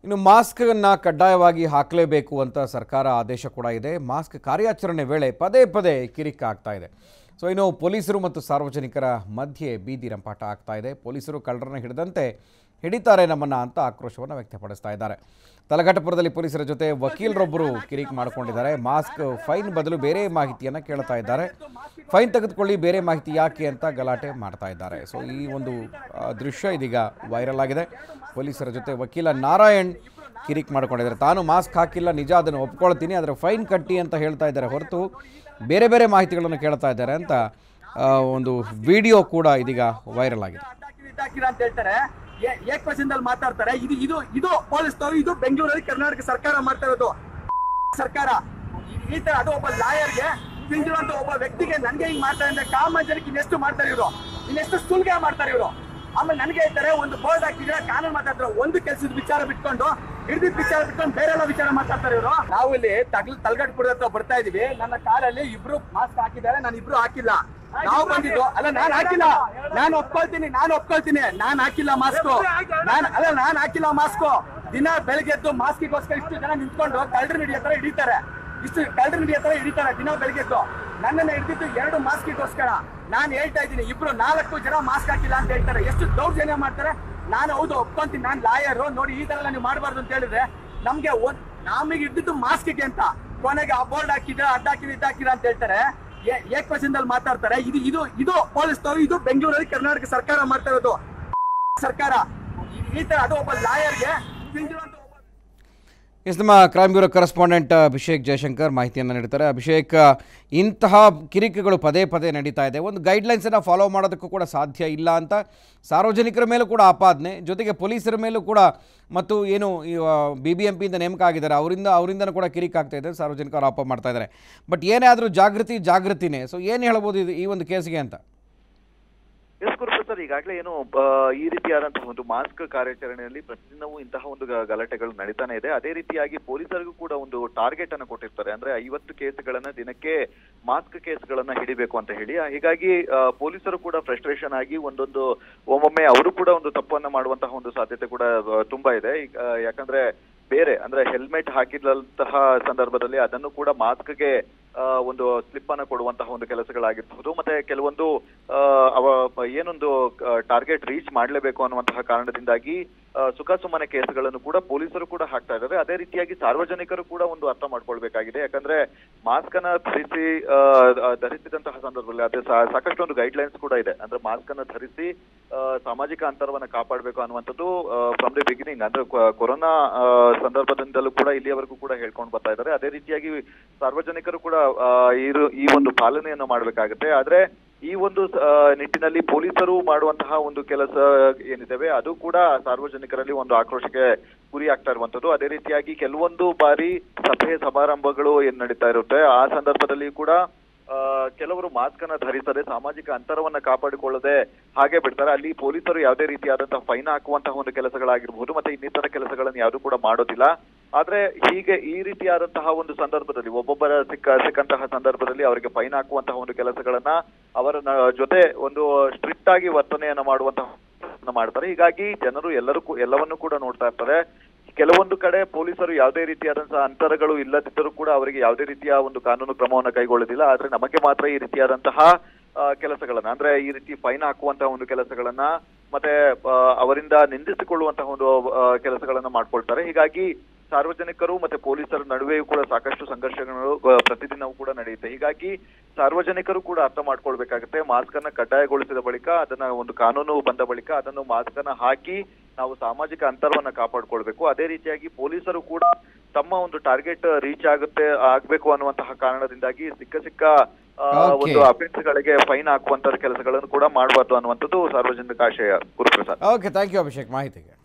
ಇನ್ನು ಮಾಸ್ಕನ್ನು ಕಡ್ಡಾಯವಾಗಿ ಹಾಕಲೇಬೇಕು ಅಂತ ಸರ್ಕಾರ ಆದೇಶ ಕೂಡ ಇದೆ ಮಾಸ್ಕ್ ಕಾರ್ಯಾಚರಣೆ ವೇಳೆ ಪದೇ ಪದೇ ಕಿರಿಕ ಆಗ್ತಾ ಇದೆ ಸೊ ಇನ್ನು ಪೊಲೀಸರು ಮತ್ತು ಸಾರ್ವಜನಿಕರ ಮಧ್ಯೆ ಬೀದಿ ರಂಪಾಟ ಆಗ್ತಾ ಇದೆ ಪೊಲೀಸರು ಕಳ್ಳರನ್ನ ಹಿಡಿದಂತೆ ಹಿಡಿತಾರೆ ನಮ್ಮನ್ನ ಅಂತ ಆಕ್ರೋಶವನ್ನು ವ್ಯಕ್ತಪಡಿಸ್ತಾ ಇದ್ದಾರೆ ತಲಘಟ್ಟಪುರದಲ್ಲಿ ಪೊಲೀಸರ ಜೊತೆ ವಕೀಲರೊಬ್ಬರು ಕಿರಿಕ್ ಮಾಡಿಕೊಂಡಿದ್ದಾರೆ ಮಾಸ್ಕ್ ಫೈನ್ ಬದಲು ಬೇರೆ ಮಾಹಿತಿಯನ್ನು ಕೇಳ್ತಾ ಇದ್ದಾರೆ ಫೈನ್ ತೆಗೆದುಕೊಳ್ಳಿ ಬೇರೆ ಮಾಹಿತಿ ಯಾಕೆ ಅಂತ ಗಲಾಟೆ ಮಾಡ್ತಾ ಇದ್ದಾರೆ ಸೊ ಈ ಒಂದು ಆ, ದೃಶ್ಯ ಇದೀಗ ವೈರಲ್ ಆಗಿದೆ ಪೊಲೀಸರ ಜೊತೆ ವಕೀಲ ನಾರಾಯಣ್ ಕಿರಿಕ್ ಮಾಡ್ಕೊಂಡಿದ್ದಾರೆ ತಾನು ಮಾಸ್ಕ್ ಹಾಕಿಲ್ಲ ನಿಜ ಅದನ್ನು ಒಪ್ಕೊಳ್ತೀನಿ ಆದರೆ ಫೈನ್ ಕಟ್ಟಿ ಅಂತ ಹೇಳ್ತಾ ಇದ್ದಾರೆ ಹೊರತು ಬೇರೆ ಬೇರೆ ಮಾಹಿತಿಗಳನ್ನು ಕೇಳ್ತಾ ಇದ್ದಾರೆ ಅಂತ ಆ, ಒಂದು ವಿಡಿಯೋ ಕೂಡ ಇದೀಗ ವೈರಲ್ ಆಗಿದೆ ಅಡ್ಡಾಕಿರಿ ಇಡ್ಡಾಕಿರಿ ಅಂತ ಹೇಳ್ತಾರೆ ಏ- ಏಕವಚನದಲ್ಲಿ ಮಾತಾಡ್ತಾರೆ ಇದು ಇದು ಇದು ಪೊಲೀಸ್ನವರು ಇದು ಬೆಂಗಳೂರಲ್ಲಿ ಕರ್ನಾಟಕ ಸರ್ಕಾರ ಮಾಡ್ತಾ ಇರೋದು ಸರ್ಕಾರ ಈ- ಈ ತರ ಅದು ಒಬ್ಬ ಲಾಯರ್ಗೆ ತಿಳಿದಿರುವಂತ ಒಬ್ಬ ವ್ಯಕ್ತಿಗೆ ನನ್ಗೆ ಹಿಂಗ್ ಮಾಡ್ತಾರೆ ಅಂದ್ರೆ ಕಾಮನ್ ಜನಕ್ಕೆ ಇನ್ನೆಷ್ಟು ಮಾಡ್ತಾರೆ ಇವರು ಇನ್ನೆಷ್ಟು ಸುಲ್ಗೆ ಮಾಡ್ತಾರೆ ಇವರು ಆಮೇಲೆ ನನಗೆ ಹೇಳ್ತಾರೆ ಒಂದು ಬೋರ್ಡ್ ಹಾಕಿದ್ರೆ ಕಾನೂನು ಮಾತಾಡ್ತಾರೆ ಒಂದು ಕೆಲಸದ ವಿಚಾರ ಬಿಟ್ಕೊಂಡು ಹಿಡಿದಿದ್ದ ವಿಚಾರ ಬಿಟ್ಕೊಂಡು ಬೇರೆ ಎಲ್ಲ ವಿಚಾರ ಮಾತಾಡ್ತಾರೆ ಇವರು ನಾವು ಇಲ್ಲಿ ತಗ್ಲ್ ತಲ್ಗಟ್ಪುರದ ಹತ್ರ ಬರ್ತಾ ಇದೀವಿ ನನ್ನ ಕಾರಲ್ಲಿ ಇಬ್ರು ಮಾಸ್ಕ್ ಹಾಕಿದ್ದಾರೆ ನಾನು ಇಬ್ರು ಹಾಕಿಲ್ಲ ನಾವು ಬಂದಿದ್ದು ಅಲ್ಲ ನಾನ್ ಹಾಕಿಲ್ಲ ನಾನು ಒಪ್ಕೊಳ್ತೀನಿ ನಾನು ಒಪ್ಕೊಳ್ತೀನಿ ನಾನ್ ಹಾಕಿಲ್ಲ ಮಾಸ್ಕ್ ನಾನ್ ಅಲ್ಲ ನಾನ್ ಹಾಕಿಲ್ಲ ಮಾಸ್ಕ್ ದಿನ ಬೆಳಿಗ್ಗೆ ಎದ್ದು ಮಾಸ್ಕಿಗೋಸ್ಕರ ಇಷ್ಟು ಜನ ನಿಂತ್ಕೊಂಡು ಕಳ್ಳರು ಹಿಡಿಯತ್ತರ ಹಿಡಿತಾರೆ ಇಷ್ಟು ಕಳ್ಳರು ಹಿಡಿಯತ್ತರ ಹಿಡಿತಾರೆ ದಿನ ಬೆಳಿಗ್ಗೆ ಎದ್ದು ನನ್ನನ್ನ ಹಿಡಿದಿದ್ದು ಎರಡು ಮಾಸ್ಕಿಗೋಸ್ಕರ ನಾನು ಹೇಳ್ತಾ ಇದ್ದೀನಿ ಇಬ್ರು ನಾಲ್ಕು ಜನ ಮಾಸ್ಕ್ ಹಾಕಿಲ್ಲ ಅಂತ ಹೇಳ್ತಾರೆ ಎಷ್ಟು ದೌರ್ಜನ್ಯ ಮಾಡ್ತಾರೆ ನಾನು ಹೌದು ಒಪ್ಕೊಂತೀನಿ ನಾನು ಲಾಯರು ನೋಡಿ ಈ ತರ ಎಲ್ಲ ನೀವು ಮಾಡಬಾರ್ದು ಅಂತ ಹೇಳಿದ್ರೆ ನಮ್ಗೆ ಒಂದ್ ನಮಗೆ ಹಿಡಿದಿದ್ದು ಮಾಸ್ಕಿಗೆ ಅಂತ ಕೊನೆಗೆ ಆ ಬೋರ್ಡ್ ಹಾಕಿದ್ರೆ ಅಡ್ಡ ಹಾಕಿದ್ರೆ ಇದ್ ಹಾಕಿದ್ರೆ ಅಂತ ಹೇಳ್ತಾರೆ ಏ- ಏಕವಚನದಲ್ಲಿ ಮಾತಾಡ್ತಾರೆ ಇದು ಇದು ಇದು ಪೊಲೀಸ್ನವರು ಇದು ಬೆಂಗಳೂರಲ್ಲಿ ಕರ್ನಾಟಕ ಸರ್ಕಾರ ಮಾಡ್ತಾ ಇರೋದು ಸರ್ಕಾರ ಈ- ಈ ತರ ಅದು ಒಬ್ಬ ಲಾಯರ್ಗೆ ತಿಳಿದಿರುವಂತ ಒಬ್ಬ ಎಸ್ ನಮ್ಮ crime bureau correspondent Abhishek Jayashankar ಮಾಹಿತಿಯನ್ನು ನೀಡ್ತಾರೆ ಅಭಿಷೇಕ್ ಇಂತಹ ಕಿರಿಕಗಳು ಪದೇ ಪದೇ ನಡೀತಾ ಇದೆ ಒಂದು ಗೈಡ್ಲೈನ್ಸನ್ನು ಫಾಲೋ ಮಾಡೋದಕ್ಕೂ ಕೂಡ ಸಾಧ್ಯ ಇಲ್ಲ ಅಂತ ಸಾರ್ವಜನಿಕರ ಮೇಲೂ ಕೂಡ ಆಪಾದನೆ ಜೊತೆಗೆ ಪೊಲೀಸರ ಮೇಲೂ ಕೂಡ ಮತ್ತು ಏನು ಬಿ ಬಿ ಎಂ ಪಿಯಿಂದ ನೇಮಕ ಆಗಿದ್ದಾರೆ ಅವರಿಂದ ಅವರಿಂದನೂ ಕೂಡ ಕಿರಿಕ್ ಆಗ್ತಾ ಇದೆ ಸಾರ್ವಜನಿಕರು ಆರೋಪ ಮಾಡ್ತಾ ಇದ್ದಾರೆ ಬಟ್ ಏನೇ ಆದರೂ ಜಾಗೃತಿ ಜಾಗೃತಿನೇ ಸೊ ಏನು ಹೇಳ್ಬೋದು ಇದು ಈ ಒಂದು ಕೇಸ್ಗೆ ಅಂತ ಎಸ್ ಗುರುಪ್ರಸಾದ್ ಈಗಾಗಲೇ ಏನು ಆ, ಈ ರೀತಿಯಾದಂತಹ ಒಂದು ಮಾಸ್ಕ್ ಕಾರ್ಯಾಚರಣೆಯಲ್ಲಿ ಪ್ರತಿದಿನವೂ ಇಂತಹ ಒಂದು ಗ- ಗಲಾಟೆಗಳು ನಡೀತಾನೆ ಇದೆ ಅದೇ ರೀತಿಯಾಗಿ ಪೊಲೀಸರಿಗೂ ಕೂಡ ಒಂದು ಟಾರ್ಗೆಟ್ ಅನ್ನು ಕೊಟ್ಟಿರ್ತಾರೆ ಅಂದ್ರೆ ಐವತ್ತು ಕೇಸ್ಗಳನ್ನ ದಿನಕ್ಕೆ ಮಾಸ್ಕ್ ಕೇಸ್ಗಳನ್ನ ಹಿಡಿಬೇಕು ಅಂತ ಹೇಳಿ ಆ, ಹೀಗಾಗಿ ಆ, ಪೊಲೀಸರು ಕೂಡ ಫ್ರಸ್ಟ್ರೇಷನ್ ಆಗಿ ಒಂದೊಂದು ಒಮ್ಮೊಮ್ಮೆ ಅವರು ಕೂಡ ಒಂದು ತಪ್ಪನ್ನ ಮಾಡುವಂತಹ ಒಂದು ಸಾಧ್ಯತೆ ಕೂಡ ಆ, ತುಂಬಾ ಇದೆ ಈಗ, ಆ, ಯಾಕಂದ್ರೆ ಬೇರೆ ಅಂದ್ರೆ ಹೆಲ್ಮೆಟ್ ಹಾಕಿದಂತಹ ಸಂದರ್ಭದಲ್ಲಿ ಅದನ್ನು ಕೂಡ ಮಾಸ್ಕ್ಗೆ ಒಂದು ಸ್ಲಿಪ್ ಅನ್ನ ಕೊಡುವಂತಹ ಒಂದು ಕೆಲಸಗಳಾಗಿರಬಹುದು ಮತ್ತೆ ಕೆಲವೊಂದು ಆ, ಅವ ಏನೊಂದು ಟಾರ್ಗೆಟ್ ರೀಚ್ ಮಾಡಲೇಬೇಕು ಅನ್ನುವಂತಹ ಕಾರಣದಿಂದಾಗಿ ಆ, ಸುಖಾಸುಮ್ಮನೆ ಕೇಸ್ಗಳನ್ನು ಕೂಡ ಪೊಲೀಸರು ಕೂಡ ಹಾಕ್ತಾ ಇದ್ದಾರೆ ಅದೇ ರೀತಿಯಾಗಿ ಸಾರ್ವಜನಿಕರು ಕೂಡ ಒಂದು ಅರ್ಥ ಮಾಡ್ಕೊಳ್ಬೇಕಾಗಿದೆ ಯಾಕಂದ್ರೆ ಮಾಸ್ಕ್ ಅನ್ನ ಧರಿಸಿ ಆ, ಆ, ಧರಿಸಿದಂತಹ ಸಂದರ್ಭದಲ್ಲಿ ಅದೇ ಸಾ- ಸಾಕಷ್ಟು ಒಂದು ಗೈಡ್ ಲೈನ್ಸ್ ಕೂಡ ಇದೆ ಅಂದ್ರೆ ಮಾಸ್ಕ್ ಅನ್ನ ಧರಿಸಿ ಆ, ಸಾಮಾಜಿಕ ಅಂತರವನ್ನ ಕಾಪಾಡಬೇಕು ಅನ್ನುವಂಥದ್ದು ಫ್ರಮ್ ದಿ ಬಿಗಿನಿಂಗ್ ಅಂದ್ರೆ ಕೊ- ಕೊರೋನಾ ಆ, ಸಂದರ್ಭದಿಂದಲೂ ಕೂಡ ಇಲ್ಲಿಯವರೆಗೂ ಕೂಡ ಹೇಳ್ಕೊಂಡು ಬರ್ತಾ ಇದ್ದಾರೆ ಅದೇ ರೀತಿಯಾಗಿ ಸಾರ್ವಜನಿಕರು ಕೂಡ ಆ, ಇರು- ಈ ಒಂದು ಪಾಲನೆಯನ್ನು ಮಾಡಬೇಕಾಗುತ್ತೆ ಆದ್ರೆ ಈ ಒಂದು ಆ, ನಿಟ್ಟಿನಲ್ಲಿ ಪೊಲೀಸರು ಮಾಡುವಂತಹ ಒಂದು ಕೆಲಸ ಏನಿದಾವೆ ಅದು ಕೂಡ ಸಾರ್ವಜನಿಕರಲ್ಲಿ ಒಂದು ಆಕ್ರೋಶಕ್ಕೆ ಗುರಿ ಆಗ್ತಾ ಇರುವಂತದ್ದು ಅದೇ ರೀತಿಯಾಗಿ ಕೆಲವೊಂದು ಬಾರಿ ಸಭೆ ಸಮಾರಂಭಗಳು ಏನ್ ನಡೀತಾ ಇರುತ್ತೆ ಆ ಸಂದರ್ಭದಲ್ಲಿ ಕೂಡ ಆ, ಕೆಲವರು ಮಾಸ್ಕ್ ಅನ್ನ ಧರಿಸದೆ ಸಾಮಾಜಿಕ ಅಂತರವನ್ನ ಕಾಪಾಡಿಕೊಳ್ಳದೆ ಹಾಗೆ ಬಿಡ್ತಾರೆ ಅಲ್ಲಿ ಪೊಲೀಸರು ಯಾವುದೇ ರೀತಿಯಾದಂತಹ ಫೈನ್ ಹಾಕುವಂತಹ ಒಂದು ಕೆಲಸಗಳಾಗಿರ್ಬಹುದು ಮತ್ತೆ ಇನ್ನಿತರ ಕೆಲಸಗಳನ್ನು ಯಾವುದು ಕೂಡ ಮಾಡೋದಿಲ್ಲ ಆದ್ರೆ ಹೀಗೆ ಈ ರೀತಿಯಾದಂತಹ ಒಂದು ಸಂದರ್ಭದಲ್ಲಿ ಒಬ್ಬೊಬ್ಬರ ಸಿಕ್ಕ ಸಿಕ್ಕಂತಹ ಸಂದರ್ಭದಲ್ಲಿ ಅವರಿಗೆ ಫೈನ್ ಹಾಕುವಂತಹ ಒಂದು ಕೆಲಸಗಳನ್ನ ಅವರ ನ- ಜೊತೆ ಒಂದು ಸ್ಟ್ರಿಕ್ಟ್ ಆಗಿ ವರ್ತನೆಯನ್ನ ಮಾಡುವಂತಹ ಕೆಲಸವನ್ನ ಮಾಡ್ತಾರೆ ಹೀಗಾಗಿ ಜನರು ಎಲ್ಲರೂ ಕೂ- ಎಲ್ಲವನ್ನೂ ಕೂಡ ನೋಡ್ತಾ ಇರ್ತಾರೆ ಕೆಲವೊಂದು ಕಡೆ ಪೊಲೀಸರು ಯಾವುದೇ ರೀತಿಯಾದಂತಹ ಅಂತರಗಳು ಇಲ್ಲದಿದ್ದರೂ ಕೂಡ ಅವರಿಗೆ ಯಾವುದೇ ರೀತಿಯ ಒಂದು ಕಾನೂನು ಕ್ರಮವನ್ನು ಕೈಗೊಳ್ಳೋದಿಲ್ಲ ಆದ್ರೆ ನಮಗೆ ಮಾತ್ರ ಈ ರೀತಿಯಾದಂತಹ ಆ, ಕೆಲಸಗಳನ್ನ ಅಂದ್ರೆ ಈ ರೀತಿ ಫೈನ್ ಹಾಕುವಂತಹ ಒಂದು ಕೆಲಸಗಳನ್ನ ಮತ್ತೆ ಆ, ಅವರಿಂದ ನಿಂದಿಸಿಕೊಳ್ಳುವಂತಹ ಒಂದು ಆ, ಕೆಲಸಗಳನ್ನ ಮಾಡ್ಕೊಳ್ತಾರೆ ಹೀಗಾಗಿ ಸಾರ್ವಜನಿಕರು ಮತ್ತೆ ಪೊಲೀಸರ ನಡುವೆಯೂ ಕೂಡ ಸಾಕಷ್ಟು ಸಂಘರ್ಷಗಳು ಆ, ಪ್ರತಿದಿನವೂ ಕೂಡ ನಡೆಯುತ್ತೆ ಹೀಗಾಗಿ ಸಾರ್ವಜನಿಕರು ಕೂಡ ಅರ್ಥ ಮಾಡ್ಕೊಳ್ಬೇಕಾಗುತ್ತೆ ಮಾಸ್ಕ್ ಅನ್ನ ಕಡ್ಡಾಯಗೊಳಿಸಿದ ಬಳಿಕ ಅದನ್ನ ಒಂದು ಕಾನೂನು ಬಂದ ಬಳಿಕ ಅದನ್ನು ಮಾಸ್ಕ್ ಅನ್ನ ಹಾಕಿ ನಾವು ಸಾಮಾಜಿಕ ಅಂತರವನ್ನ ಕಾಪಾಡ್ಕೊಳ್ಬೇಕು ಅದೇ ರೀತಿಯಾಗಿ ಪೊಲೀಸರು ಕೂಡ ತಮ್ಮ ಒಂದು ಟಾರ್ಗೆಟ್ ರೀಚ್ ಆಗುತ್ತೆ ಆಗ್ಬೇಕು ಅನ್ನುವಂತಹ ಕಾರಣದಿಂದಾಗಿ ಸಿಕ್ಕ ಸಿಕ್ಕ ಆ, Okay. ಒಂದು ಅಫೆನ್ಸ್ ಗಳಿಗೆ ಫೈನ್ ಹಾಕುವಂತ ಕೆಲಸಗಳನ್ನು ಕೂಡ ಮಾಡಬಾರ್ದು ಅನ್ನುವಂಥದ್ದು ಸಾರ್ವಜನಿಕ ಆಶಯ Guruprasad okay thank you Abhishek ಮಾಹಿತಿಗೆ